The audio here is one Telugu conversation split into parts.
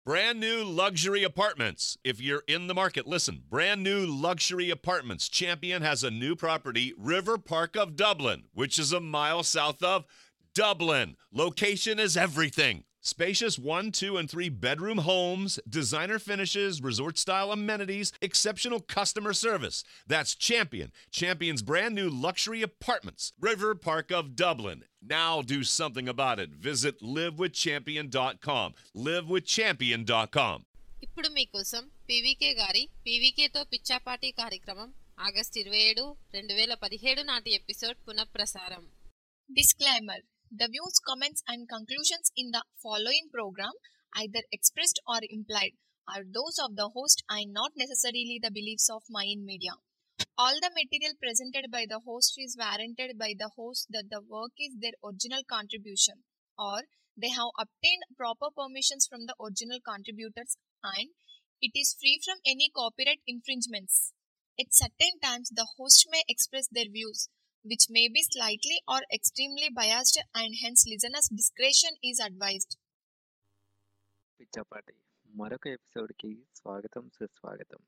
Brand new luxury apartments. If you're in the market, listen. Brand new luxury apartments. Champion has a new property, River Park of Dublin, which is a mile south of Dublin. Location is everything. Spacious one, two, and three bedroom homes, designer finishes, resort style amenities, exceptional customer service. That's Champion. Champion's brand new luxury apartments, River Park of Dublin. Now do something about it. Visit livewithchampion.com. Livewithchampion.com. ఇప్పుడు మీకోసం పీవీకే గారి పీవీకేతో పిచ్చాపాటి కార్యక్రమం ఆగస్టు ఇరవై ఏడు రెండు వేల పదిహేడు నాటి ఎపిసోడ్ పునఃప్రసారం Disclaimer The views, comments, and conclusions in the following program, either expressed or implied, are those of the host and not necessarily the beliefs of Mayan Media. All the material presented by the host is warranted by the host that the work is their original contribution or they have obtained proper permissions from the original contributors and it is free from any copyright infringements. At certain times, the host may express their views, which may be slightly or extremely biased, and hence listeners' discretion is advised. పిచ్చపాటి మరొక ఎపిసోడ్కి స్వాగతం సుస్వాగతం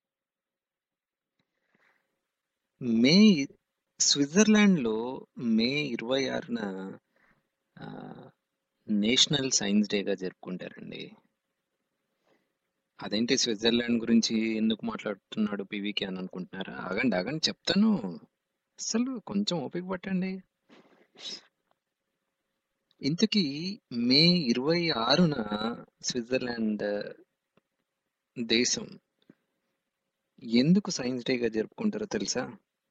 మే స్విట్జర్లాండ్లో మే ఇరవై ఆరున ఆ, నేషనల్ సైన్స్ డేగా జరుపుకుంటారండి అదేంటి స్విట్జర్లాండ్ గురించి ఎందుకు మాట్లాడుతున్నాడు పీవీకే అని అనుకుంటున్నారా ఆగండి ఆగండి చెప్తాను అసలు కొంచెం ఓపిక పట్టండి ఇంతకీ మే ఇరవై ఆరున స్విట్జర్లాండ్ దేశం ఎందుకు సైన్స్ డేగా జరుపుకుంటారో తెలుసా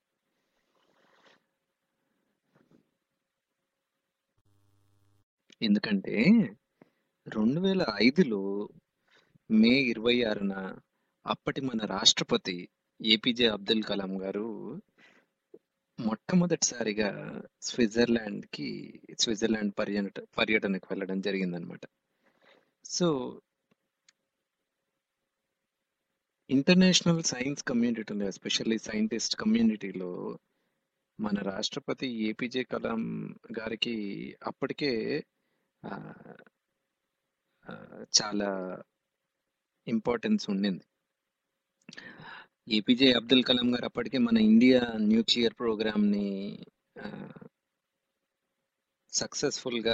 ఎందుకంటే రెండు వేల ఐదులో మే ఇరవై ఆరున అప్పటి మన రాష్ట్రపతి ఏపీజే అబ్దుల్ కలాం గారు మొట్టమొదటిసారిగా స్విట్జర్లాండ్కి స్విట్జర్లాండ్ పర్యటన పర్యటనకు వెళ్ళడం జరిగిందనమాట సో ఇంటర్నేషనల్ సైన్స్ కమ్యూనిటీలో ఎస్పెషల్లీ సైంటిస్ట్ కమ్యూనిటీలో మన రాష్ట్రపతి ఏపీజే కలాం గారికి అప్పటికే ఆ, ఆ, చాలా ఇంపార్టెన్స్ ఉండింది ఏపీజే అబ్దుల్ కలాం గారు అప్పటికే మన ఇండియా న్యూక్లియర్ ప్రోగ్రామ్ని సక్సెస్ఫుల్గా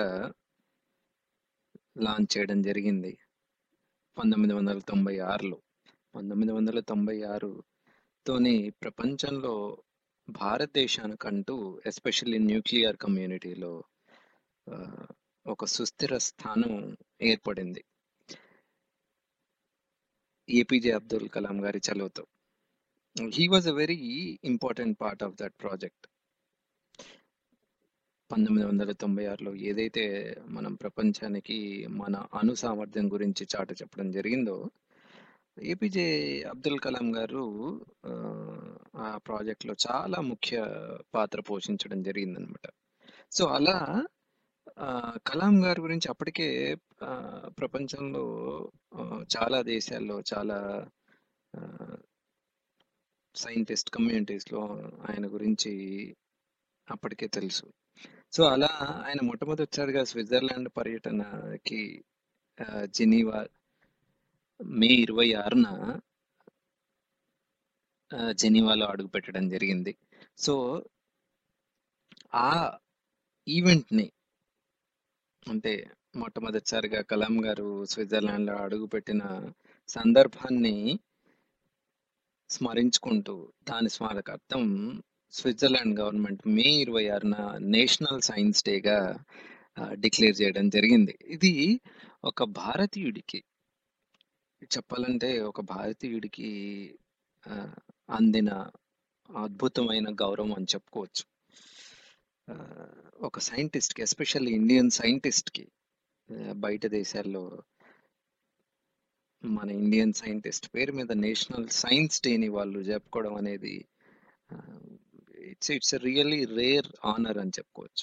లాంచ్ చేయడం జరిగింది పంతొమ్మిది వందల తొంభై ఆరులో పంతొమ్మిది వందల తొంభై ఆరుతోనే ప్రపంచంలో భారతదేశానికంటూ ఎస్పెషల్లీ న్యూక్లియర్ కమ్యూనిటీలో ఆ, ఒక సుస్థిర స్థానం ఏర్పడింది ఏపీజే అబ్దుల్ కలాం గారి చలువతో he was a very important part of that project పంతొమ్మిది వందల తొంభై ఆరులో ఏదైతే మనం ప్రపంచానికి మన అణు సామర్థ్యం గురించి చాట చెప్పడం జరిగిందో ఏపీజే అబ్దుల్ కలాం గారు ఆ, ఆ ప్రాజెక్ట్లో చాలా ముఖ్య పాత్ర పోషించడం జరిగిందనమాట సో అలా ఆ, కలాం గారి గురించి అప్పటికే ఆ, ప్రపంచంలో ఆ, చాలా దేశాల్లో చాలా సైంటిస్ట్ కమ్యూనిటీస్లో ఆయన గురించి అప్పటికే తెలుసు సో అలా ఆయన మొట్టమొదటిసారిగా స్విట్జర్లాండ్ పర్యటనకి ఆ, జెనీవా మే ఇరవై ఆరున ఆ, జెనీవాలో అడుగు పెట్టడం జరిగింది సో ఆ ఈవెంట్ని అంటే మొట్టమొదటిసారిగా కలాం గారు స్విట్జర్లాండ్లో అడుగుపెట్టిన సందర్భాన్ని స్మరించుకుంటూ దాని స్మారకార్థం స్విట్జర్లాండ్ గవర్నమెంట్ మే ఇరవై ఆరున నేషనల్ సైన్స్ డేగా డిక్లేర్ చేయడం జరిగింది ఇది ఒక భారతీయుడికి చెప్పాలంటే ఒక భారతీయుడికి ఆ, అందిన అద్భుతమైన గౌరవం అని చెప్పుకోవచ్చు ఆ, ఒక సైంటిస్ట్కి ఎస్పెషల్లీ ఇండియన్ సైంటిస్ట్కి బయట దేశాల్లో మన ఇండియన్ సైంటిస్ట్ పేరు మీద నేషనల్ సైన్స్ డేని వాళ్ళు జరుపుకోవడం అనేది it's it's really rare honour అని చెప్పుకోవచ్చు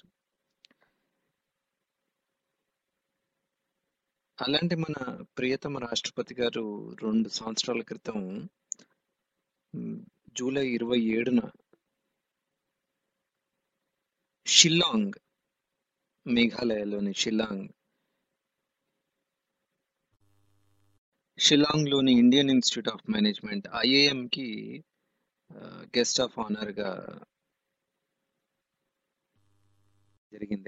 అలాంటి మన ప్రియతమ రాష్ట్రపతి గారు రెండు సంవత్సరాల క్రితం మ్, జూలై ఇరవై ఏడున షిల్లాంగ్ మేఘాలయలోని షిల్లాంగ్ షిల్లాంగ్లోని ఇండియన్ ఇన్స్టిట్యూట్ ఆఫ్ మేనేజ్మెంట్ ఐఏఎంకి గెస్ట్ ఆఫ్ ఆనర్గా జరిగింది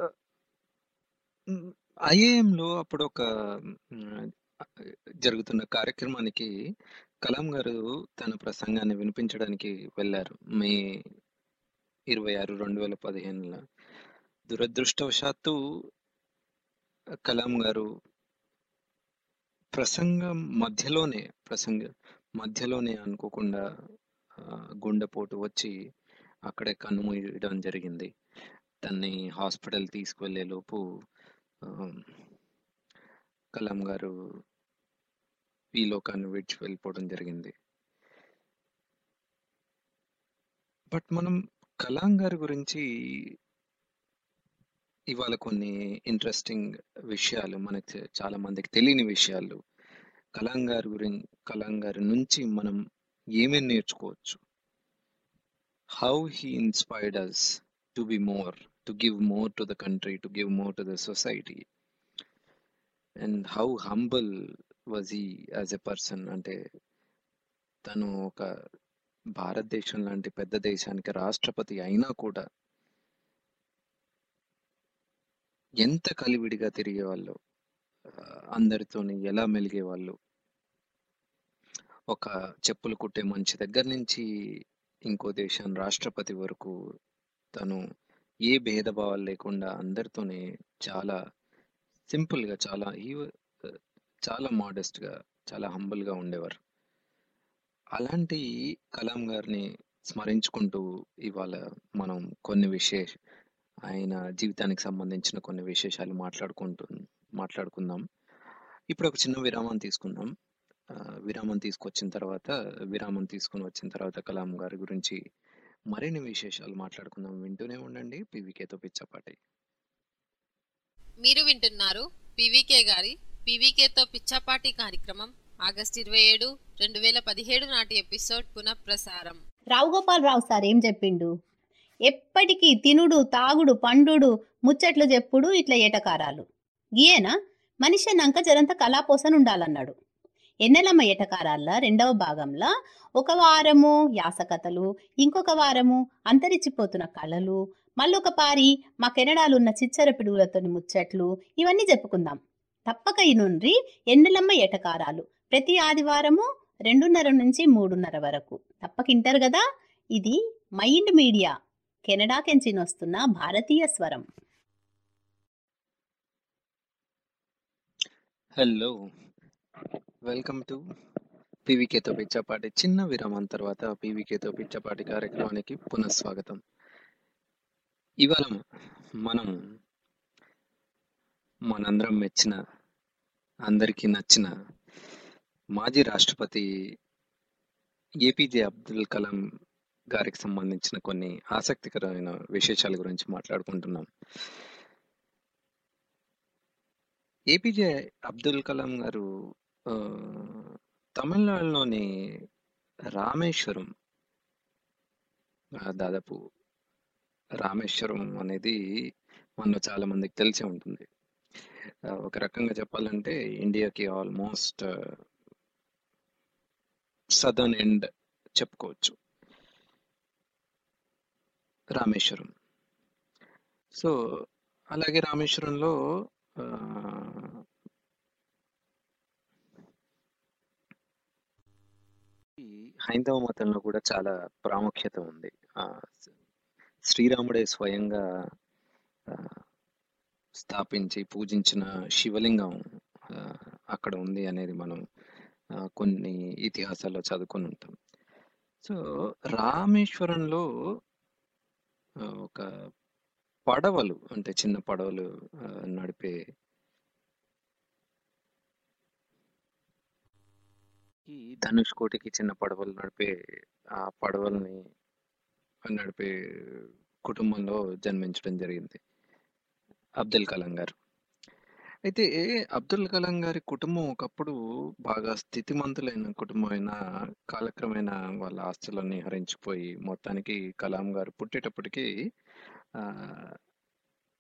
ఐఏఎంలో అప్పుడు ఒక మ్, జరుగుతున్న కార్యక్రమానికి కలాం గారు తన ప్రసంగాన్ని వినిపించడానికి వెళ్ళారు మే ఇరవై ఆరు రెండు వేల పదిహేనులో దురదృష్టవశాత్తు కలాం గారు ప్రసంగం మధ్యలోనే ప్రసంగ మధ్యలోనే అనుకోకుండా ఆ, గుండెపోటు వచ్చి అక్కడే కన్నుమూయడం జరిగింది తన్ని హాస్పిటల్ తీసుకువెళ్ళే లోపు ఆ, కలాం గారు ఈ లోకాన్ని విడిచి వెళ్ళిపోవడం జరిగింది బట్ మనం కలాం గారి గురించి ఇవాళ కొన్ని ఇంట్రెస్టింగ్ విషయాలు మనకి చాలా మందికి తెలియని విషయాలు కలాం గారి గురించి కలాం గారి నుంచి మనం ఏమేమి నేర్చుకోవచ్చు how he inspired us to be more to give more to the country to give more to the society and how humble was he as a person అంటే తను ఒక భారతదేశం లాంటి పెద్ద దేశానికి రాష్ట్రపతి అయినా కూడా ఎంత కలివిడిగా తిరిగేవాళ్ళు ఆ, అందరితోని ఎలా మెలిగేవాళ్ళు ఒక చెప్పులు కుట్టే మంచి దగ్గర నుంచి ఇంకో దేశం రాష్ట్రపతి వరకు తను ఏ భేదభావాలు లేకుండా అందరితోనే చాలా సింపుల్ గా చాలా ఈ చాలా మోడెస్ట్ గా చాలా హంబుల్ గా ఉండేవారు అలాంటి కలాం గారిని స్మరించుకుంటూ ఇవాళ మనం కొన్ని విశేష ఆయన జీవితానికి సంబంధించిన కొన్ని విశేషాలు మాట్లాడుకుంటూ మాట్లాడుకుందాం ఇప్పుడు ఒక చిన్న విరామం తీసుకుందాం ఆ, విరామం తీసుకొచ్చిన తర్వాత విరామం తీసుకుని వచ్చిన తర్వాత కలాం గారి గురించి మరిన్ని విశేషాలు మాట్లాడుకుందాం వింటూనే ఉండండి పీవీకేతో పిచ్చపాటి మీరు వింటున్నారు పీవీకే గారి పీవీకేతో పిచ్చాపాటి కార్యక్రమం ఆగస్టు ఇరవై ఏడు రెండు వేల పదిహేడు నాటి ఎపిసోడ్ పునఃప్రసారం రావు గోపాల్ రావు సార్ ఏం చెప్పిండు ఎప్పటికీ తినుడు తాగుడు పండుడు ముచ్చట్లు చెప్పుడు ఇట్లా ఏటకారాలు గీయేనా మనిషి అన్నాక జరంత కళాపోసన ఉండాలన్నాడు ఎన్నెలమ్మ ఏటకారాల రెండవ భాగంలో ఒక వారము యాసకథలు ఇంకొక వారము అంతరించిపోతున్న కళలు మళ్ళొక పారి మా కెనడాలున్న చిచ్చర పిడుగులతోని ముచ్చట్లు ఇవన్నీ చెప్పుకుందాం తప్పక ఈ నుండి ఎన్నెలమ్మ ఏటకారాలు ప్రతి ఆదివారము రెండున్నర నుంచి మూడున్నర వరకు తప్పకింటారు కదా ఇది మైండ్ మీడియా కెనడా కెంచిన వస్తున్న భారతీయ స్వరం హలో వెల్కమ్ టు పీవీకేతో పిచ్చపాటి చిన్న విరామం తర్వాత పీవీకేతో పిచ్చపాటి కార్యక్రమానికి పునఃస్వాగతం ఇవాళ మనం మనందరం మెచ్చిన అందరికీ నచ్చిన మాజీ రాష్ట్రపతి ఏపీజే అబ్దుల్ కలాం గారికి సంబంధించిన కొన్ని ఆసక్తికరమైన విశేషాల గురించి మాట్లాడుకుంటున్నాం ఏపీజే అబ్దుల్ కలాం గారు ఆ, తమిళనాడులోని రామేశ్వరం ఆ, దాదాపు రామేశ్వరం అనేది మనలో చాలా మందికి తెలిసే ఉంటుంది ఆ, ఒక రకంగా చెప్పాలంటే ఇండియాకి ఆల్మోస్ట్ సదర్న్ ఎండ్ చెప్పుకోవచ్చు రామేశ్వరం సో అలాగే రామేశ్వరంలో ఆ, ఈ హైందవ మతంలో కూడా చాలా ప్రాముఖ్యత ఉంది ఆ, శ్రీరాముడే స్వయంగా ఆ, స్థాపించి పూజించిన శివలింగం ఆ, అక్కడ ఉంది అనేది మనం ఆ, కొన్ని ఇతిహాసాల్లో చదువుకొని ఉంటాం సో రామేశ్వరంలో ఆ, ఒక పడవలు అంటే చిన్న పడవలు ఆ, నడిపే ఈ ధనుష్ కోటికి చిన్న పడవలు నడిపే ఆ పడవల్ని నడిపే కుటుంబంలో జన్మించడం జరిగింది అబ్దుల్ కలాం గారు అయితే అబ్దుల్ కలాం గారి కుటుంబం ఒకప్పుడు బాగా స్థితిమంతులైన కుటుంబం అయిన కాలక్రమేణా వాళ్ళ ఆస్తులన్నీ హరించిపోయి మొత్తానికి కలాం గారు పుట్టేటప్పటికి ఆ,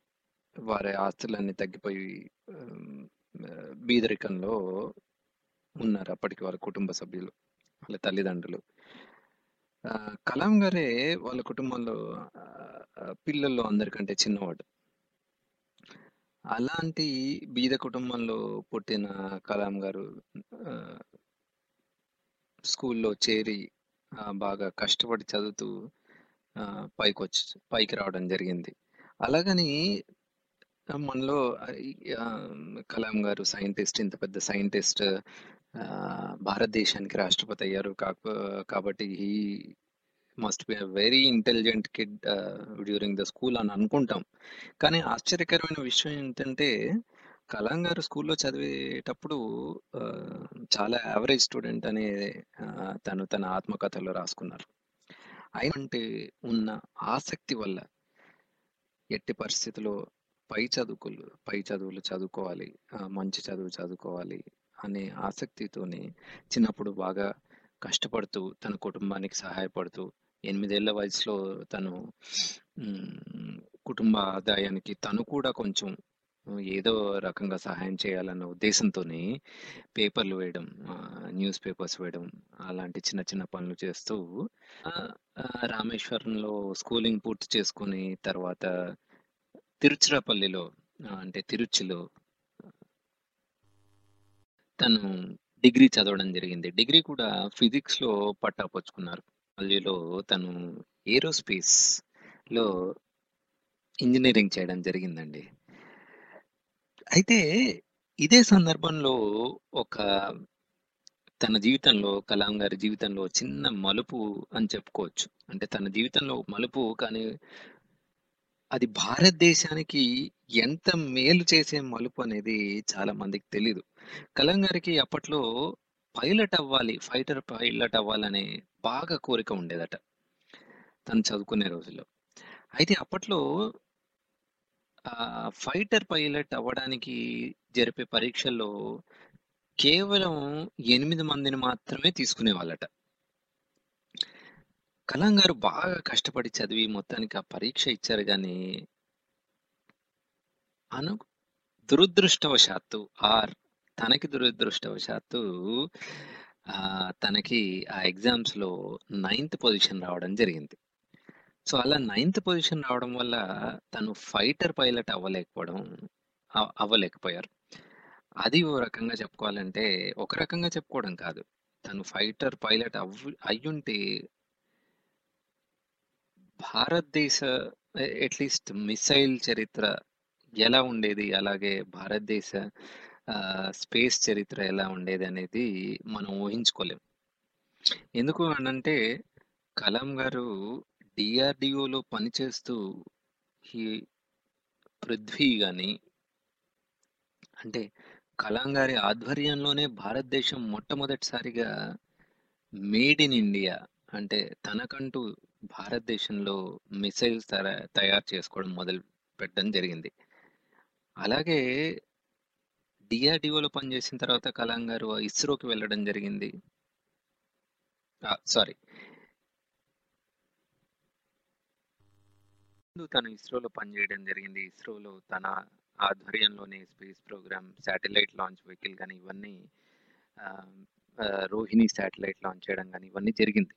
వారి ఆస్తులన్నీ తగ్గిపోయి ఆమ్, ఆ, బీదరికంలో ఉన్నారు అప్పటికి వాళ్ళ కుటుంబ సభ్యులు వాళ్ళ తల్లిదండ్రులు ఆ, కలాం గారే వాళ్ళ కుటుంబంలో ఆ, ఆ, పిల్లల్లో అందరికంటే చిన్నవాడు అలాంటి బీద కుటుంబంలో పుట్టిన కలాం గారు ఆ, స్కూల్లో చేరి ఆ, బాగా కష్టపడి చదువుతూ ఆ, పైకి వచ్చి పైకి రావడం జరిగింది అలాగని ఆ, మనలో ఆ, ఈ, ఆ, కలాం గారు సైంటిస్ట్ ఇంత పెద్ద సైంటిస్ట్ భారతదేశానికి రాష్ట్రపతి అయ్యారు కాక కాబట్టి he must be very intelligent kid during the school అని అనుకుంటాం కానీ ఆశ్చర్యకరమైన విషయం ఏంటంటే కలాం గారు స్కూల్లో చదివేటప్పుడు ఆ, చాలా యావరేజ్ స్టూడెంట్ అనే ఆ, తను తన ఆత్మకథలో రాసుకున్నారు ఆయన అంటే ఉన్న ఆసక్తి వల్ల ఎట్టి పరిస్థితిలో పై చదువుకులు పై చదువులు చదువుకోవాలి ఆ, మంచి చదువు చదువుకోవాలి అనే ఆసక్తితోనే చిన్నప్పుడు బాగా కష్టపడుతూ తన కుటుంబానికి సహాయపడుతూ ఎనిమిదేళ్ల వయసులో తను మ్, కుటుంబ ఆదాయానికి తను కూడా కొంచెం ఏదో రకంగా సహాయం చేయాలన్న ఉద్దేశంతోనే పేపర్లు వేయడం న్యూస్ పేపర్స్ వేయడం అలాంటి చిన్న చిన్న పనులు చేస్తూ ఆ, ఆ, రామేశ్వరంలో స్కూలింగ్ పూర్తి చేసుకుని తర్వాత తిరుచిరాపల్లిలో ఆ, అంటే తిరుచిలో తను డిగ్రీ చదవడం జరిగింది డిగ్రీ కూడా ఫిజిక్స్ లో పట్టా పుచ్చుకున్నారు మళ్ళీలో తను ఏరోస్పేస్ లో ఇంజనీరింగ్ చేయడం జరిగిందండి అయితే ఇదే సందర్భంలో ఒక తన జీవితంలో కలాం గారి జీవితంలో చిన్న మలుపు అని చెప్పుకోవచ్చు అంటే తన జీవితంలో మలుపు కానీ అది భారతదేశానికి ఎంత మేలు చేసే మలుపు అనేది చాలా మందికి తెలీదు కలాం గారికి అప్పట్లో పైలట్ అవ్వాలి ఫైటర్ పైలట్ అవ్వాలనే బాగా కోరిక ఉండేదట తను చదువుకునే రోజుల్లో అయితే అప్పట్లో ఆ ఫైటర్ పైలట్ అవ్వడానికి జరిపే పరీక్షల్లో కేవలం ఎనిమిది మందిని మాత్రమే తీసుకునే వాళ్ళట కలాం గారు బాగా కష్టపడి చదివి మొత్తానికి ఆ పరీక్ష ఇచ్చారు కానీ అను దురదృష్టవశాత్తు ఆర్ తనకి దురదృష్టవశాత్తు ఆ, తనకి ఆ ఎగ్జామ్స్ లో నైన్త్ పొజిషన్ రావడం జరిగింది సో అలా నైన్త్ పొజిషన్ రావడం వల్ల తను ఫైటర్ పైలట్ అవ్వలేకపోవడం అవ్- అవ్వలేకపోయారు అది ఓ రకంగా చెప్పుకోవాలంటే ఒక రకంగా చెప్పుకోవడం కాదు తను ఫైటర్ పైలట్ అవ్వు అయ్యుంటే భారతదేశ అట్లీస్ట్ మిసైల్ చరిత్ర ఎలా ఉండేది అలాగే భారతదేశ స్పేస్ చరిత్ర ఎలా ఉండేది అనేది మనం ఊహించుకోలేం ఎందుకు అనంటే కలాం గారు డిఆర్డిఓలో పనిచేస్తూ ఈ పృథ్వీ కానీ అంటే కలాం గారి ఆధ్వర్యంలోనే భారతదేశం మొట్టమొదటిసారిగా మేడ్ ఇన్ ఇండియా అంటే తనకంటూ భారతదేశంలో మిసైల్స్ తయారు చేసుకోవడం మొదలు పెట్టడం జరిగింది అలాగే డిఆర్డిఓలో పనిచేసిన తర్వాత కలాం గారు ఇస్రోకి వెళ్ళడం జరిగింది సారీ ముందు తను ఇస్రోలో పనిచేయడం జరిగింది ఇస్రోలో తన ఆధ్వర్యంలోనే space programme satellite launch vehicle కానీ ఇవన్నీ ఆ, ఆ, రోహిణి శాటిలైట్ లాంచ్ చేయడం కానీ ఇవన్నీ జరిగింది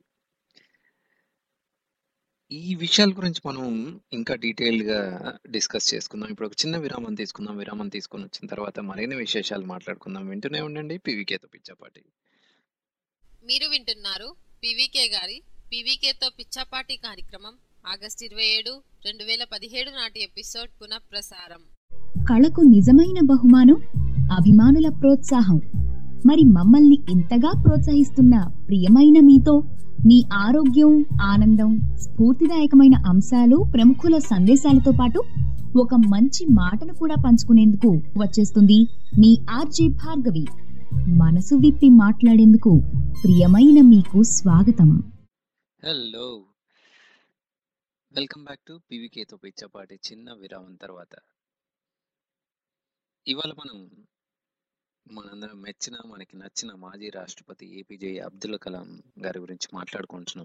ఈ విషయాల గురించి మనం ఇంకా డీటెయిల్ గా డిస్కస్ చేసుకుందాం ఇప్పుడు ఒక చిన్న విరామం తీసుకుందాం విరామం తీసుకొని వచ్చిన తర్వాత మరిన్ని విశేషాలు మాట్లాడుకుందాం వింటూనే ఉండండి పీవీకేతో పిచ్చపాటి మీరు వింటున్నారు పీవీకే గారి పీవీకేతో పిచ్చాపాటి కార్యక్రమం ఆగస్టు ఇరవై ఏడు రెండు వేల పదిహేడు నాటి ఎపిసోడ్ పునఃప్రసారం కళకు నిజమైన బహుమానం అభిమానుల ప్రోత్సాహం మరి మమ్మల్ని ఇంతగా ప్రోత్సహిస్తున్న ప్రియమైన మీతో మీ ఆరోగ్యం ఆనందం స్ఫూర్తిదాయకమైన అంశాలు ప్రముఖుల సందేశాలతో పాటు ఒక మంచి మాటను కూడా పంచుకునేందుకు వచ్చేస్తుంది మీ ఆర్జే భార్గవి మనసు విప్పి మాట్లాడేందుకు ప్రియమైన మీకు స్వాగతం హలో వెల్కమ్ బ్యాక్ టు పీవీకేతో పిచ్చపాటి చిన్న విరామం తర్వాత ఇవాళ మనం మనందరం మెచ్చిన మనకి నచ్చిన మాజీ రాష్ట్రపతి ఏపీజే అబ్దుల్ కలాం గారి గురించి మాట్లాడుకుంటున్నాం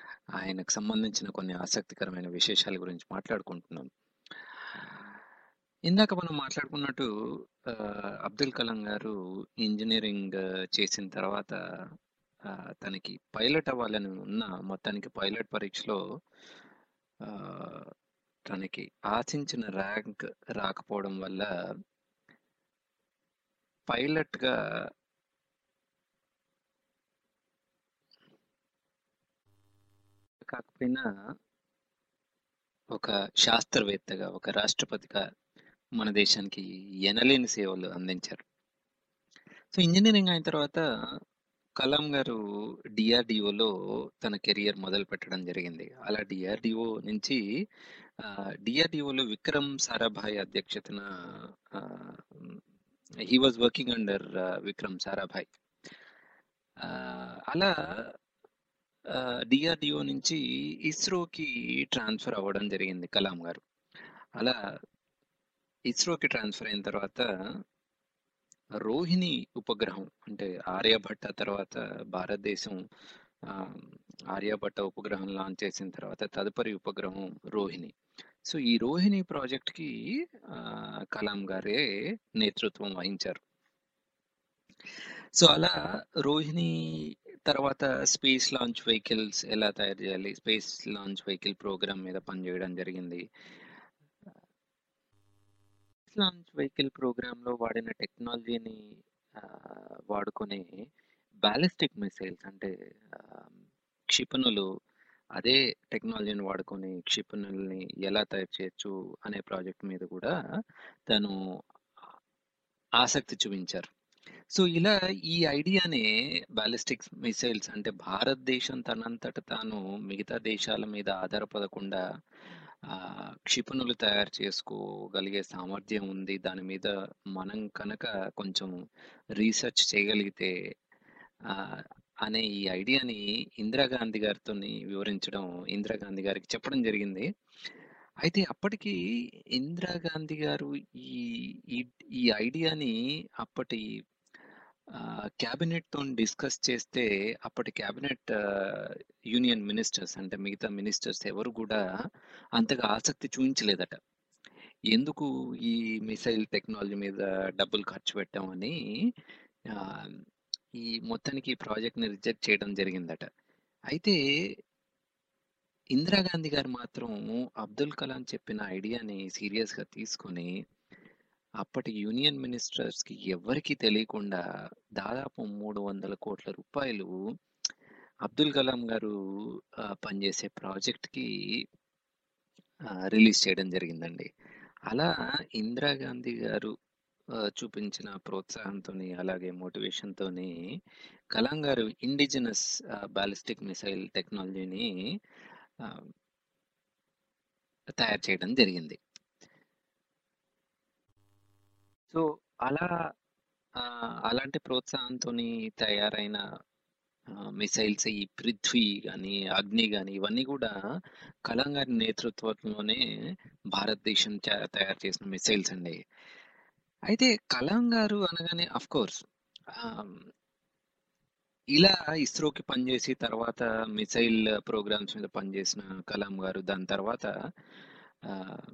ఆయనకు సంబంధించిన కొన్ని ఆసక్తికరమైన విశేషాల గురించి మాట్లాడుకుంటున్నాం ఇందాక మనం మాట్లాడుకున్నట్టు ఆ, అబ్దుల్ కలాం గారు ఇంజనీరింగ్ ఆ, చేసిన తర్వాత ఆ, తనకి పైలట్ అవ్వాలని ఉన్న మొత్తానికి పైలట్ పరీక్షలో ఆ, తనకి ఆశించిన ర్యాంక్ రాకపోవడం వల్ల పైలట్ గా కాకపోయినా ఒక శాస్త్రవేత్తగా ఒక రాష్ట్రపతిగా మన దేశానికి ఎనలేని సేవలు అందించారు సో ఇంజనీరింగ్ అయిన తర్వాత కలాం గారు డిఆర్డిఓలో తన కెరియర్ మొదలు పెట్టడం జరిగింది అలా డిఆర్డిఓ నుంచి డిఆర్డిఓలో విక్రమ్ సారాభాయ్ అధ్యక్షతన he was working under Vikram Sarabhai ఆ, అలా డిఆర్డిఓ నుంచి ఇస్రోకి ట్రాన్స్ఫర్ అవ్వడం జరిగింది కలాం గారు అలా ఇస్రోకి ట్రాన్స్ఫర్ అయిన తర్వాత రోహిణి ఉపగ్రహం అంటే ఆర్యభట్ట తర్వాత భారతదేశం ఆ, ఆర్యభట్ట ఉపగ్రహం లాంచ్ చేసిన తర్వాత తదుపరి ఉపగ్రహం రోహిణి సో ఈ రోహిణి ప్రాజెక్ట్కి కలాం గారే నేతృత్వం వహించారు సో అలా రోహిణి తర్వాత స్పేస్ లాంచ్ వెహికల్స్ ఎలా తయారు చేయాలి స్పేస్ లాంచ్ వెహికల్ ప్రోగ్రామ్ మీద పనిచేయడం జరిగింది లాంచ్ వెహికల్ ప్రోగ్రామ్ లో వాడిన టెక్నాలజీని వాడుకొని బ్యాలిస్టిక్ మిసైల్స్ అంటే ఆ, క్షిపణులు అదే టెక్నాలజీని వాడుకొని క్షిపణుల్ని ఎలా తయారు చేయొచ్చు అనే ప్రాజెక్ట్ మీద కూడా తను ఆసక్తి చూపించారు సో ఇలా ఈ ఐడియానే బ్యాలిస్టిక్ మిసైల్స్ అంటే భారతదేశం తనంతట తాను మిగతా దేశాల మీద ఆధారపడకుండా ఆ, క్షిపణులు తయారు చేసుకోగలిగే సామర్థ్యం ఉంది దాని మీద మనం కనుక కొంచెం రీసెర్చ్ చేయగలిగితే ఆ, అనే ఈ ఐడియాని ఇందిరాగాంధీ గారితో వివరించడం ఇందిరాగాంధీ గారికి చెప్పడం జరిగింది అయితే అప్పటికి ఇందిరాగాంధీ గారు ఈ ఈ ఈ ఐడియాని అప్పటి క్యాబినెట్ తో డిస్కస్ చేస్తే అప్పటి క్యాబినెట్ యూనియన్ మినిస్టర్స్ అంటే మిగతా మినిస్టర్స్ ఎవరు కూడా అంతగా ఆసక్తి చూపించలేదట ఎందుకు ఈ మిసైల్ టెక్నాలజీ మీద డబ్బులు ఖర్చు పెట్టామని ఆ, ఈ మొత్తానికి ఈ ప్రాజెక్ట్ ని రిజెక్ట్ చేయడం జరిగిందట అయితే ఇందిరాగాంధీ గారు మాత్రం అబ్దుల్ కలాం చెప్పిన ఐడియాని సీరియస్ గా తీసుకొని అప్పటి యూనియన్ మినిస్టర్స్ కి ఎవరికి తెలియకుండా దాదాపు మూడు వందల కోట్ల రూపాయలు అబ్దుల్ కలాం గారు ఆ, పనిచేసే ప్రాజెక్ట్ కి రిలీజ్ చేయడం జరిగిందండి అలా ఇందిరాగాంధీ గారు ఆ, చూపించిన ప్రోత్సాహంతో అలాగే మోటివేషన్ తోని కలాం గారు ఇండిజినస్ బాలిస్టిక్ మిసైల్ టెక్నాలజీని ఆ, తయారు చేయడం జరిగింది సో అలా ఆ, అలాంటి ప్రోత్సాహంతో తయారైన మిసైల్స్ ఈ పృథ్వీ కానీ అగ్ని కానీ ఇవన్నీ కూడా కలాం గారి నేతృత్వంలోనే భారతదేశం చా- తయారు చేసిన మిసైల్స్ అండి అయితే కలాం గారు అనగానే అఫ్ కోర్స్ ఇలా ఇస్రోకి పనిచేసి తర్వాత మిసైల్ ప్రోగ్రామ్స్ మీద పనిచేసిన కలాం గారు దాని తర్వాత ఆ,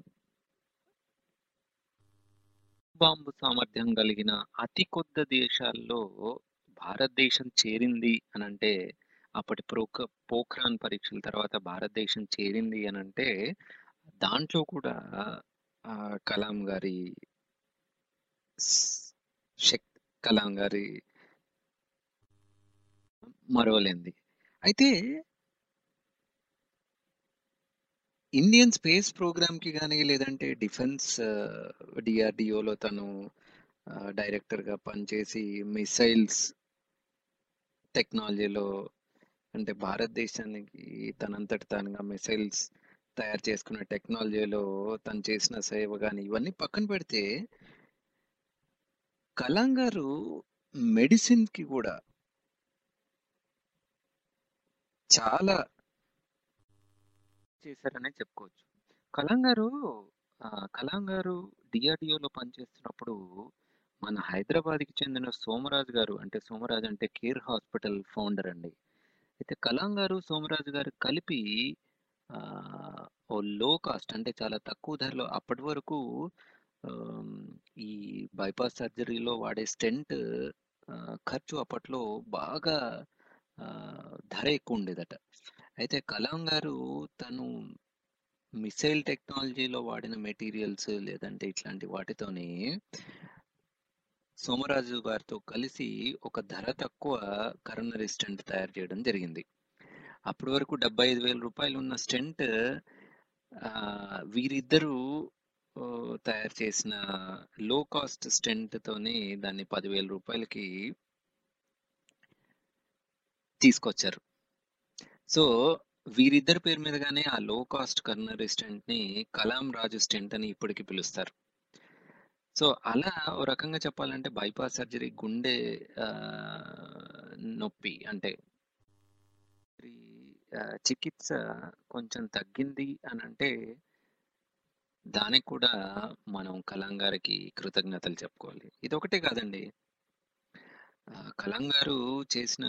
బాంబు సామర్థ్యం కలిగిన అతి కొద్ది దేశాల్లో భారతదేశం చేరింది అని అంటే అప్పటి ప్రోక పోఖ్రాన్ పరీక్షల తర్వాత భారతదేశం చేరింది అని అంటే దాంట్లో కూడా ఆ, కలాం గారి స్- శక్తి కలాం గారి మరవలేంది అయితే ఇండియన్ స్పేస్ ప్రోగ్రామ్ కి కానీ లేదంటే డిఫెన్స్ డిఆర్డిఓలో తను డైరెక్టర్ గా పనిచేసి మిసైల్స్ టెక్నాలజీలో అంటే భారతదేశానికి తనంతట తానుగా మిసైల్స్ తయారు చేసుకునే టెక్నాలజీలో తను చేసిన సేవ కానీ ఇవన్నీ పక్కన పెడితే కలాం గారు మెడిసిన్ కి కూడా చాలా చేశారనే చెప్పుకోవచ్చు కలాం గారు ఆ, కలాం గారు డిఆర్డిఓలో పనిచేస్తున్నప్పుడు మన హైదరాబాద్కి చెందిన సోమరాజు గారు అంటే సోమరాజు అంటే కేర్ హాస్పిటల్ ఫౌండర్ అండి అయితే కలాం గారు సోమరాజు గారు కలిపి ఆ, ఓ లో కాస్ట్ అంటే చాలా తక్కువ ధరలో అప్పటి వరకు ఆమ్, ఈ బైపాస్ సర్జరీలో వాడే స్టెంట్ ఖర్చు అప్పట్లో బాగా ఆ, ధర ఎక్కువ ఉండేదట అయితే కలాం గారు తను మిసైల్ టెక్నాలజీలో వాడిన మెటీరియల్స్ లేదంటే ఇట్లాంటి వాటితోని సోమరాజు గారితో కలిసి ఒక ధర తక్కువ కరోనరీ స్టెంట్ తయారు చేయడం జరిగింది అప్పటి వరకు డెబ్బై ఐదు వేల రూపాయలు ఉన్న స్టెంట్ వీరిద్దరూ ఆ, తయారు చేసిన లో కాస్ట్ స్టెంట్ తోని దాన్ని పదివేల రూపాయలకి తీసుకొచ్చారు సో వీరిద్దరి పేరు మీదగానే ఆ లో కాస్ట్ కర్నరీ స్టెంట్ ని కలాం రాజు స్టెంట్ అని ఇప్పటికి పిలుస్తారు సో అలా ఓ రకంగా చెప్పాలంటే బైపాస్ సర్జరీ గుండె ఆ, నొప్పి అంటే ఈ, ఆ, చికిత్స కొంచెం తగ్గింది అని అంటే దానికి కూడా మనం కలాం గారికి కృతజ్ఞతలు చెప్పుకోవాలి ఇది ఒకటే కాదండి ఆ, కలాం గారు చేసిన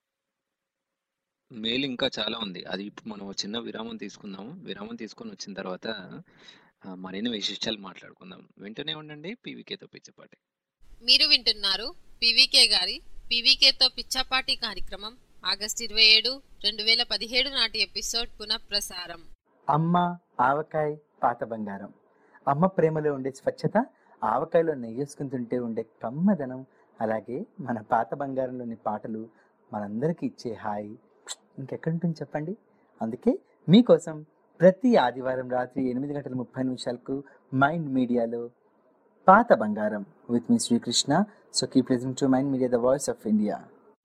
మేలు ఇంకా చాలా ఉంది అది ఇప్పుడు మనం ఒక చిన్న విరామం తీసుకుందాము విరామం తీసుకొని వచ్చిన తర్వాత ఆ, మరిన్ని విశేషాలు మాట్లాడుకుందాం వింటూనే ఉండండి పీవీకేతో పిచ్చపాటి మీరు వింటున్నారు పీవీకే గారి పీవీకేతో పిచ్చాపాటి కార్యక్రమం ఆగస్ట్ ఇరవై ఏడు రెండు వేల పదిహేడు నాటి ఎపిసోడ్ పునఃప్రసారం అమ్మ ఆవకాయ పాత బంగారం అమ్మ ప్రేమలో ఉండే స్వచ్ఛత ఆవకాయలో నెయ్యేసుకుని తింటే ఉండే కమ్మదనం అలాగే మన పాత బంగారంలోని పాటలు మనందరికీ ఇచ్చే హాయి ఇంకెక్కడి ఉంటుంది చెప్పండి అందుకే మీకోసం ప్రతి ఆదివారం రాత్రి ఎనిమిది గంటల ముప్పై నిమిషాలకు మైండ్ మీడియాలో పాత బంగారం with me Srikrishna so keep listening to mind media the voice of India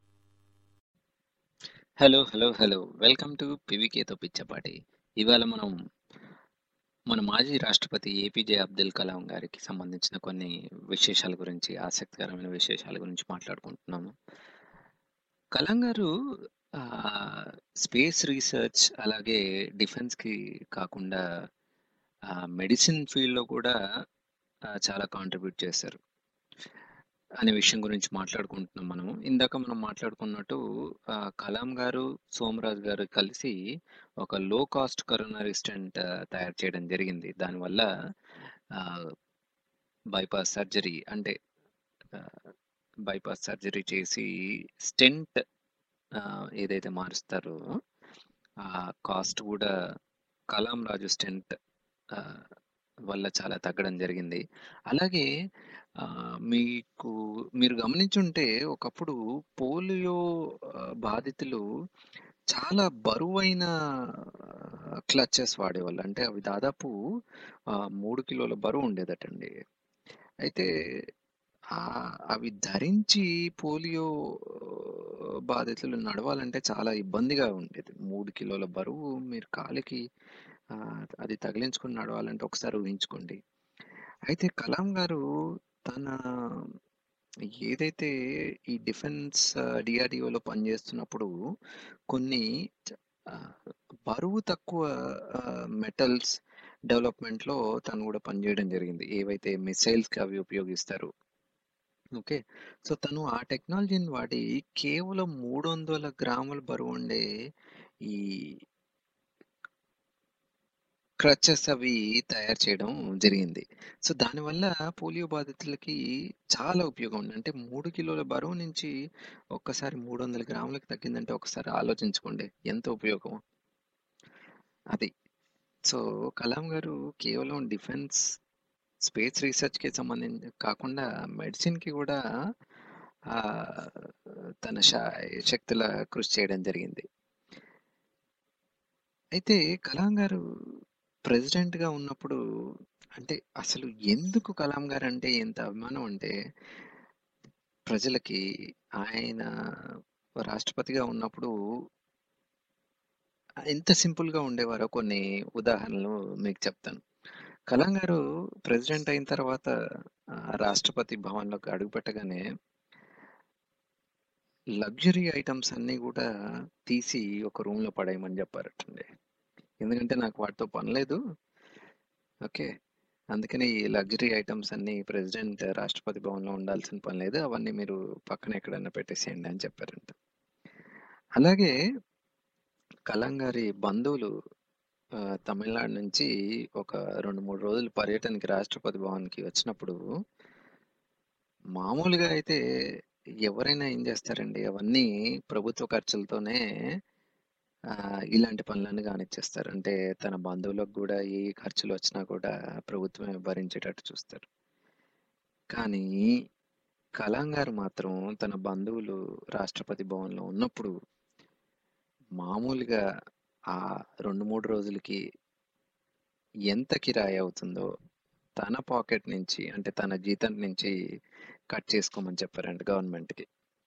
hello hello hello welcome to పీవీకేతో పిచ్చపాటి ఇవాళ మనం మన మాజీ రాష్ట్రపతి ఏపీజే అబ్దుల్ కలాం గారికి సంబంధించిన కొన్ని విశేషాల గురించి ఆసక్తికరమైన విశేషాల గురించి మాట్లాడుకుంటున్నాము కలాం గారు స్పేస్ రీసెర్చ్ అలాగే డిఫెన్స్కి కాకుండా మెడిసిన్ ఫీల్డ్లో కూడా ఆ, చాలా కాంట్రిబ్యూట్ చేశారు అనే విషయం గురించి మాట్లాడుకుంటున్నాం మనము ఇందాక మనం మాట్లాడుకున్నట్టు ఆ, కలాం గారు సోమరాజ్ గారు కలిసి ఒక లో కాస్ట్ కరోనరీ స్టెంట్ తయారు చేయడం జరిగింది దానివల్ల బైపాస్ సర్జరీ అంటే బైపాస్ సర్జరీ చేసి స్టెంట్ ఏదైతే మారుస్తారో ఆ కాస్ట్ కూడా కలాం రాజు స్టెంట్ వల్ల చాలా తగ్గడం జరిగింది అలాగే ఆ, మీకు మీరు గమనించుంటే ఒకప్పుడు పోలియో ఆ, బాధితులు చాలా బరువైన క్లచెస్ వాడేవాళ్ళు అంటే అవి దాదాపు ఆ, మూడు కిలోల బరువు ఉండేదటండి అయితే ఆ అవి ధరించి పోలియో బాధితులు నడవాలంటే చాలా ఇబ్బందిగా ఉండేది మూడు కిలోల బరువు మీరు కాలికి ఆ, అది తగిలించుకుని నడవాలంటే ఒకసారి ఊహించుకోండి అయితే కలాం గారు తన ఏదైతే ఈ డిఫెన్స్ డిఆర్డిఓలో పనిచేస్తున్నప్పుడు కొన్ని చ- ఆ, బరువు తక్కువ మెటల్స్ డెవలప్మెంట్లో తను కూడా పనిచేయడం జరిగింది ఏవైతే మిసైల్స్కి అవి ఉపయోగిస్తారు ఓకే సో తను ఆ టెక్నాలజీని వాడి కేవలం మూడు వందల గ్రాముల బరువు ఉండే ఈ క్రచెస్ అవి తయారు చేయడం జరిగింది సో దానివల్ల పోలియో బాధితులకి చాలా ఉపయోగం ఉంది అంటే మూడు కిలోల బరువు నుంచి ఒక్కసారి మూడు వందల గ్రాములకు తగ్గిందంటే ఒకసారి ఆలోచించుకోండి ఎంత ఉపయోగం అది సో కలాం గారు కేవలం డిఫెన్స్ స్పేస్ రీసెర్చ్కి సంబంధించి కాకుండా మెడిసిన్కి కూడా ఆ, తన శా- శక్తుల కృషి చేయడం జరిగింది అయితే కలాం గారు ప్రెసిడెంట్ గా ఉన్నప్పుడు అంటే అసలు ఎందుకు కలాం గారు అంటే ఎంత అభిమానం అంటే ప్రజలకి ఆయన రాష్ట్రపతిగా ఉన్నప్పుడు ఎంత సింపుల్ గా ఉండేవారో కొన్ని ఉదాహరణలు మీకు చెప్తాను కలాం గారు ప్రెసిడెంట్ అయిన తర్వాత ఆ, రాష్ట్రపతి భవన్లోకి అడుగుపెట్టగానే లగ్జరీ ఐటమ్స్ అన్నీ కూడా తీసి ఒక రూమ్ లో పడేయమని చెప్పారటండి ఎందుకంటే నాకు వాటితో పని లేదు ఓకే అందుకని ఈ లగ్జరీ ఐటమ్స్ అన్ని ప్రెసిడెంట్ రాష్ట్రపతి భవన్లో ఉండాల్సిన పని లేదు అవన్నీ మీరు పక్కన ఎక్కడైనా పెట్టేసేయండి అని చెప్పారంట అలాగే కలాం గారి బంధువులు ఆ, తమిళనాడు నుంచి ఒక రెండు మూడు రోజులు పర్యటనకి రాష్ట్రపతి భవన్కి వచ్చినప్పుడు మామూలుగా అయితే ఎవరైనా ఏం చేస్తారండి అవన్నీ ప్రభుత్వ ఖర్చులతోనే ఆ, ఇలాంటి పనులన్నీ కానిచ్చేస్తారు అంటే తన బంధువులకు కూడా ఏ ఖర్చులు వచ్చినా కూడా ప్రభుత్వమే భరించేటట్టు చూస్తారు కానీ కలాం గారు మాత్రం తన బంధువులు రాష్ట్రపతి భవన్లో ఉన్నప్పుడు మామూలుగా ఆ రెండు మూడు రోజులకి ఎంత కిరాయి అవుతుందో తన పాకెట్ నుంచి అంటే తన జీతం నుంచి కట్ చేసుకోమని చెప్పారంట గవర్నమెంట్కి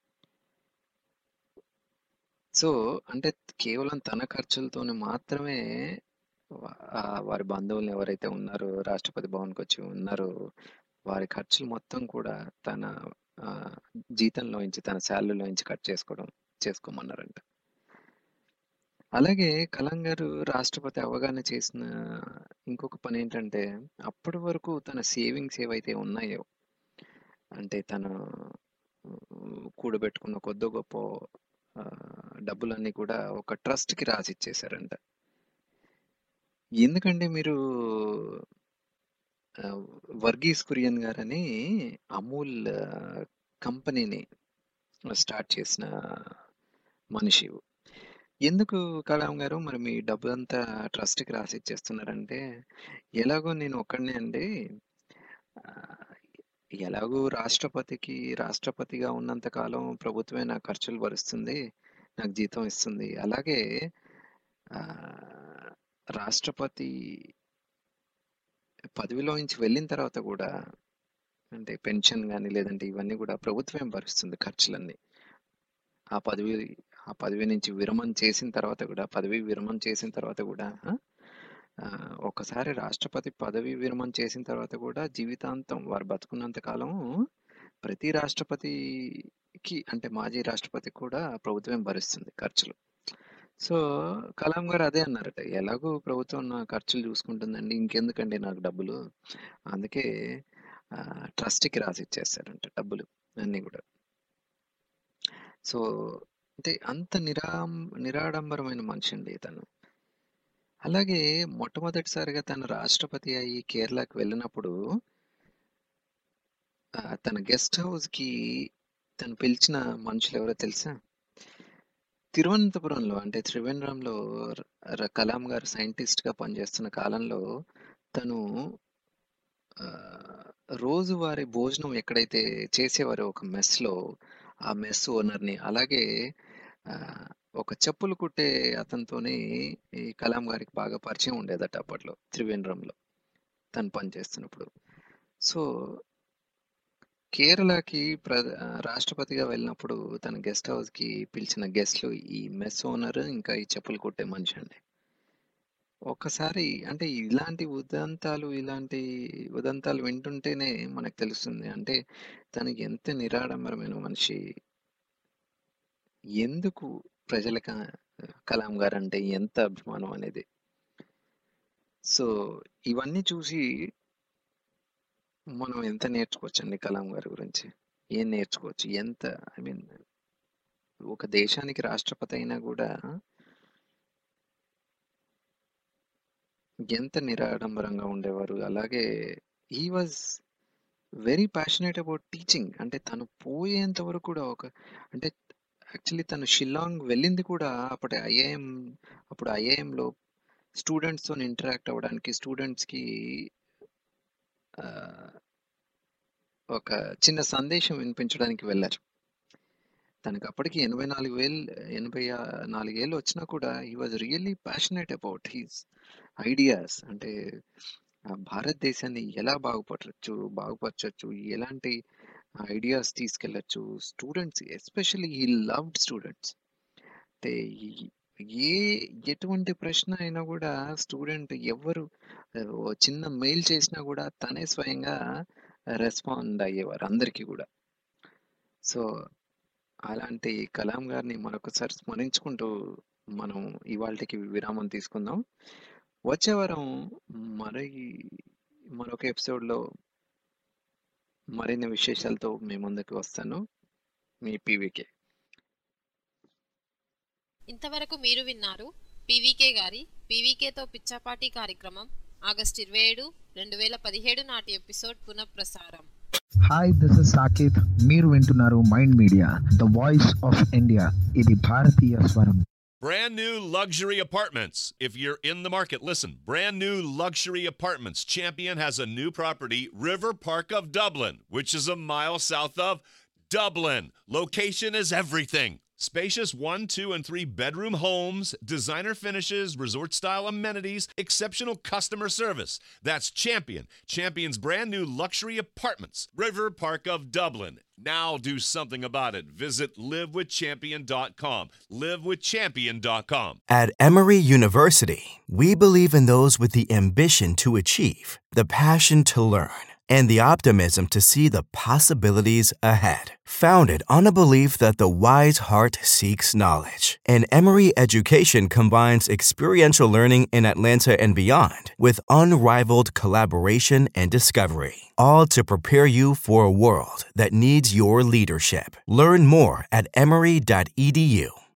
సో అంటే కేవలం తన ఖర్చులతోనే మాత్రమే వా- ఆ వారి బంధువులు ఎవరైతే ఉన్నారో రాష్ట్రపతి భవన్కి వచ్చి ఉన్నారో వారి ఖర్చులు మొత్తం కూడా తన ఆ, జీతంలోంచి తన శాలరీలోంచి కట్ చేసుకోవడం చేసుకోమన్నారంట అలాగే కలాం గారు రాష్ట్రపతి అవగాహన చేసిన ఇంకొక పని ఏంటంటే అప్పటి వరకు తన సేవింగ్స్ ఏవైతే ఉన్నాయో అంటే తను ఉమ్, కూడబెట్టుకున్న కొద్ది గొప్ప ఆ, డబ్బులన్నీ కూడా ఒక ట్రస్ట్ కి రాసి ఇచ్చేసారంట ఎందుకంటే మీరు ఆ, వర్గీస్ కురియన్ గారని అమూల్ ఆ, కంపెనీని స్టార్ట్ చేసిన మనిషి ఎందుకు కలాం గారు మరి మీ డబ్బులంతా ట్రస్ట్కి రాసి ఇచ్చేస్తున్నారంటే ఎలాగో నేను ఒక్కడనే అండి ఆ, ఎలాగో రాష్ట్రపతికి రాష్ట్రపతిగా ఉన్నంత కాలం ప్రభుత్వమే నా ఖర్చులు భరిస్తుంది నాకు జీతం ఇస్తుంది అలాగే ఆ, రాష్ట్రపతి పదవిలో నుంచి వెళ్ళిన తర్వాత కూడా అంటే పెన్షన్ కానీ లేదంటే ఇవన్నీ కూడా ప్రభుత్వమే భరిస్తుంది ఖర్చులన్నీ ఆ పదవి ఆ పదవి నుంచి విరమణ చేసిన తర్వాత కూడా పదవి విరమణ చేసిన తర్వాత కూడా ఆ, ఆ, ఒకసారి రాష్ట్రపతి పదవి విరమణ చేసిన తర్వాత కూడా జీవితాంతం వారు బతుకున్నంత కాలం ప్రతి రాష్ట్రపతికి అంటే మాజీ రాష్ట్రపతి కూడా ప్రభుత్వం భరిస్తుంది ఖర్చులు సో కలాం గారు అదే అన్నారట ఎలాగో ప్రభుత్వం నా ఖర్చులు చూసుకుంటుందండి ఇంకెందుకండి నాకు డబ్బులు అందుకే ఆ, ట్రస్ట్కి రాసి ఇచ్చేస్తారంట డబ్బులు అన్నీ కూడా సో అంటే అంత నిరాం నిరాడంబరమైన మనిషి అండి తను అలాగే మొట్టమొదటిసారిగా తను రాష్ట్రపతి అయ్యి కేరళకి వెళ్ళినప్పుడు ఆ, తన గెస్ట్ హౌస్ కి తను పిలిచిన మనుషులు ఎవరో తెలుసా తిరువనంతపురంలో అంటే త్రివేంద్రంలో ర- ర- కలాం గారు సైంటిస్ట్ గా పనిచేస్తున్న కాలంలో తను ఆ, రోజువారీ భోజనం ఎక్కడైతే చేసేవారో ఒక మెస్ లో ఆ మెస్ ఓనర్ని అలాగే ఆ, ఒక చెప్పులు కుట్టే అతనితోని ఈ కలాం గారికి బాగా పరిచయం ఉండేదట అప్పట్లో త్రివేంద్రంలో తను పనిచేస్తున్నప్పుడు సో కేరళకి ప్ర ఆ, రాష్ట్రపతిగా వెళ్ళినప్పుడు తన గెస్ట్ హౌస్ కి పిలిచిన గెస్ట్లు ఈ మెస్ ఓనర్ ఇంకా ఈ చెప్పులు కుట్టే మనిషి అండి ఒక్కసారి అంటే ఇలాంటి ఉదంతాలు ఇలాంటి ఉదంతాలు వింటుంటేనే మనకు తెలుస్తుంది అంటే తనకి ఎంత నిరాడంబరమైన మనిషి ఎందుకు ప్రజలకు కలాం గారు అంటే ఎంత అభిమానం అనేది సో ఇవన్నీ చూసి మనం ఎంత నేర్చుకోవచ్చండి కలాం గారి గురించి ఏం నేర్చుకోవచ్చు ఎంత ఐ మీన్ ఒక దేశానికి రాష్ట్రపతి అయినా కూడా ఎంత నిరాడంబరంగా ఉండేవారు అలాగే he was very passionate about teaching అంటే తను పోయేంత వరకు కూడా ఒక అంటే యాక్చువల్లీ తను షిల్లాంగ్ వెళ్ళింది కూడా అప్పటి ఐఐఎం అప్పుడు ఐఐఎంలో స్టూడెంట్స్తో ఇంటరాక్ట్ అవ్వడానికి స్టూడెంట్స్కి ఒక చిన్న సందేశం వినిపించడానికి వెళ్ళారు తనకి అప్పటికి ఎనభై నాలుగు వేలు ఎనభై ఆ- నాలుగేళ్ళు వచ్చినా కూడా he was really passionate about his ideas అంటే ఆ భారతదేశాన్ని ఎలా బాగుపరచచ్చు బాగుపరచచ్చు ఎలాంటి ఐడియాస్ తీసుకెళ్ళచ్చు students especially he loved students అంటే ఈ- ఏ ఎటువంటి ప్రశ్న అయినా కూడా స్టూడెంట్ ఎవరు ఆ, ఓ చిన్న మెయిల్ చేసినా కూడా తనే స్వయంగా రెస్పాండ్ అయ్యేవారు అందరికీ కూడా సో అలాంటి కలాం గారిని మరొకసారి స్మరించుకుంటూ మనం ఇవాళకి విరామం తీసుకుందాం వచ్చే వారం మరి మరొక ఎపిసోడ్లో మరిన్ని విశేషాలతో మీ ముందుకు వస్తాను మీ పీవీకే ఇంతవరకు మీరు విన్నారు పీవీకే గారి పీవీకేతో పిచ్చాపాటి కార్యక్రమం ఆగస్ట్ ఇరవై ఏడు రెండు వేల పదిహేడు నాటి ఎపిసోడ్ పునఃప్రసారం హాయ్ దిస్ ఇస్ సాకేత్ మీరు వింటున్నారు mind media the voice of India ఇది భారతీయ స్వరం Brand new luxury apartments. If you're in the market, listen. Brand new luxury apartments. Champion has a new property, River Park of Dublin, which is a mile south of Dublin. Location is everything. Spacious one, two, and three bedroom homes, designer finishes, resort style amenities, exceptional customer service. That's Champion. Champion's brand new luxury apartments, River Park of Dublin. Now do something about it. Visit livewithchampion.com. Livewithchampion.com. At Emory University, we believe in those with the ambition to achieve, the passion to learn, and the optimism to see the possibilities ahead. Founded on a belief that the wise heart seeks knowledge, and Emory education combines experiential learning in Atlanta and beyond with unrivaled collaboration and discovery, all to prepare you for a world that needs your leadership. Learn more at emory.edu.